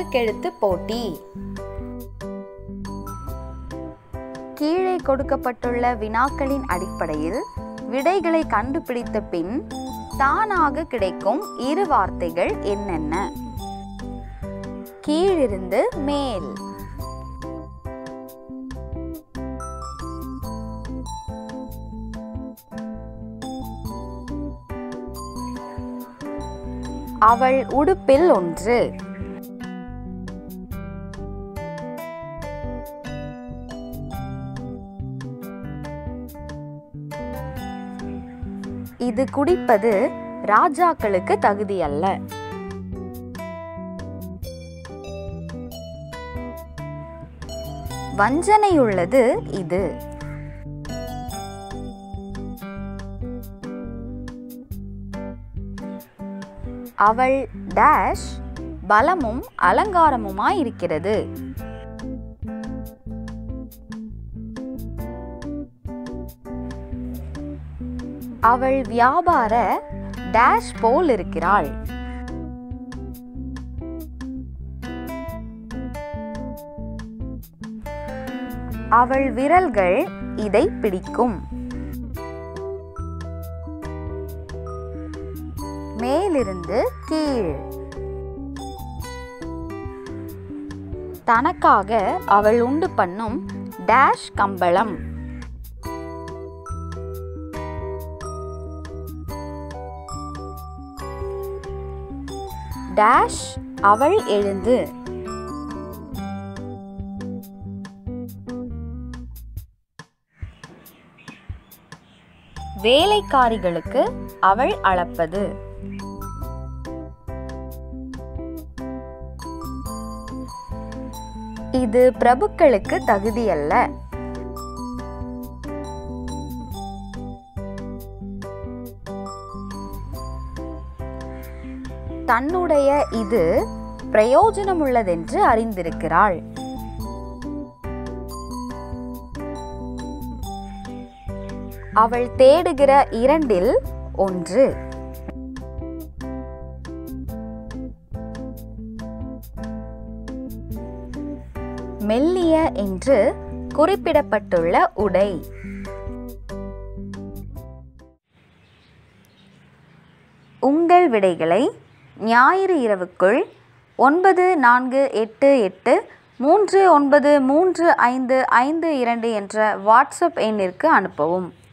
கணக்கெழுத்து போட்டி கீழே கொடுக்கப்பட்டுள்ள வினாக்களின் அடிப்படையில் விடைகளை கண்டுபிடித்த பின் தானாக கிடைக்கும் இரு வார்த்தைகள் என்னென்ன கீழிருந்து மேல் அவள் உடுப்பில் ஒன்று இது குடிப்பது ராஜாக்களுக்கு தகுதியல்ல வஞ்சனையுள்ளது இது அவள் டேஷ் பலமும் அலங்காரமுமாயிருக்கிறது அவள் வியாபார டேஷ் போல் இருக்கிறாள் அவள் விரல்கள் இதை பிடிக்கும் மேலிருந்து கீழ் தனக்காக அவள் உண்டு பண்ணும் டேஷ் கம்பளம் டேஷ் அவள் எழுந்து வேலைக்காரிகளுக்கு அவள் அளப்பது இது பிரபுக்களுக்கு தகுதியல்ல தன்னுடைய இது பிரயோஜனமுள்ளதென்று அறிந்திருக்கிறாள் அவள் தேடுகிற இரண்டில் ஒன்று மெல்லிய என்று குறிப்பிடப்பட்டுள்ள உடை உங்கள் விடைகளை ஞாயிறு இரவுக்குள் ஒன்பது நான்கு எட்டு எட்டு மூன்று ஒன்பது மூன்று ஐந்து ஐந்து இரண்டு என்ற வாட்ஸ்அப் எண்ணிற்கு அனுப்பவும்